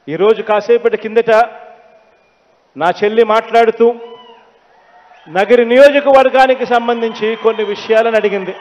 ఈరోజు కాసేపటి కిందట నా చెల్లి మాట్లాడుతూ నగరి నియోజకవర్గానికి సంబంధించి కొన్ని విషయాలను అడిగింది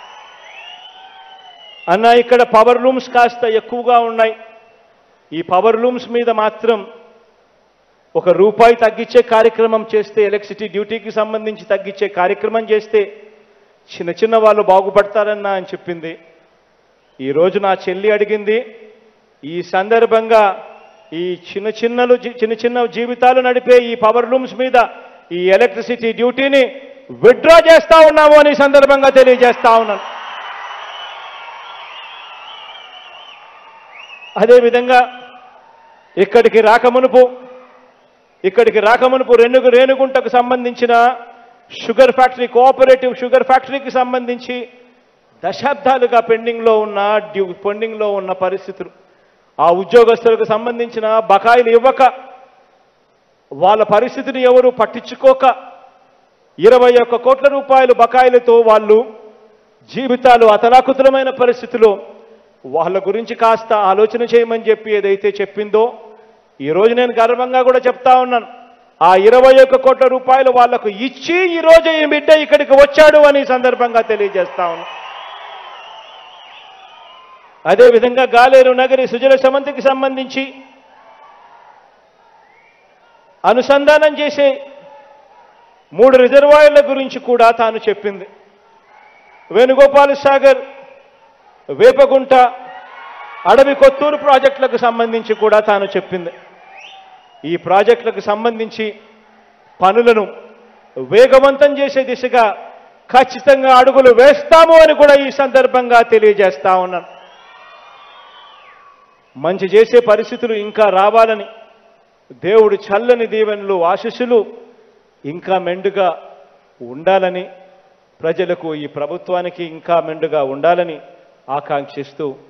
అన్న ఇక్కడ పవర్ లూమ్స్ కాస్త ఎక్కువగా ఉన్నాయి ఈ పవర్ లూమ్స్ మీద మాత్రం ఒక రూపాయి తగ్గించే కార్యక్రమం చేస్తే ఎలక్ట్రిసిటీ డ్యూటీకి సంబంధించి తగ్గించే కార్యక్రమం చేస్తే చిన్న చిన్న వాళ్ళు బాగుపడతారన్నా అని చెప్పింది ఈరోజు నా చెల్లి అడిగింది ఈ సందర్భంగా ఈ చిన్న చిన్నలు జీ- చిన్న చిన్న జీవితాలు నడిపే ఈ పవర్ లూమ్స్ మీద ఈ ఎలక్ట్రిసిటీ డ్యూటీని విత్డ్రా చేస్తా ఉన్నాము అని ఈ సందర్భంగా తెలియజేస్తా ఉన్నాను అదేవిధంగా ఇక్కడికి రాకమునుపు ఇక్కడికి రాకమునుపు రెనుగు రేణుగుంటకు సంబంధించిన షుగర్ ఫ్యాక్టరీ కోఆపరేటివ్ షుగర్ ఫ్యాక్టరీకి సంబంధించి దశాబ్దాలుగా పెండింగ్లో ఉన్న డ్యూ పెండింగ్లో ఉన్న పరిస్థితులు ఆ ఉద్యోగస్తులకు సంబంధించిన బకాయిలు ఇవ్వక వాళ్ళ పరిస్థితిని ఎవరు పట్టించుకోక ఇరవై ఒక్క కోట్ల రూపాయలు బకాయిలతో వాళ్ళు జీవితాలు అతలాకుతలమైన పరిస్థితిలో వాళ్ళ గురించి కాస్త ఆలోచన చేయమని చెప్పి ఏదైతే చెప్పిందో ఈ రోజు నేను గర్వంగా కూడా చెప్తా ఉన్నాను ఆ ఇరవై ఒక్క కోట్ల రూపాయలు వాళ్లకు ఇచ్చి ఈ రోజు ఈ బిడ్డ ఇక్కడికి వచ్చాడు అని ఈ సందర్భంగా తెలియజేస్తా ఉన్నాను అదేవిధంగా గాలేరు నగరి సుజల సమంతికి సంబంధించి అనుసంధానం చేసే మూడు రిజర్వాయర్ల గురించి కూడా తాను చెప్పింది వేణుగోపాల సాగర్ వేపగుంట అడవి కొత్తూరు ప్రాజెక్టులకు సంబంధించి కూడా తాను చెప్పింది ఈ ప్రాజెక్టులకు సంబంధించి పనులను వేగవంతం చేసే దిశగా ఖచ్చితంగా అడుగులు వేస్తాము అని కూడా ఈ సందర్భంగా తెలియజేస్తా ఉన్నాను మంచి చేసే పరిస్థితులు ఇంకా రావాలని దేవుడు చల్లని దీవెనలు ఆశీస్సులు ఇంకా మెండుగా ఉండాలని ప్రజలకు ఈ ప్రభుత్వానికి ఇంకా మెండుగా ఉండాలని ఆకాంక్షిస్తూ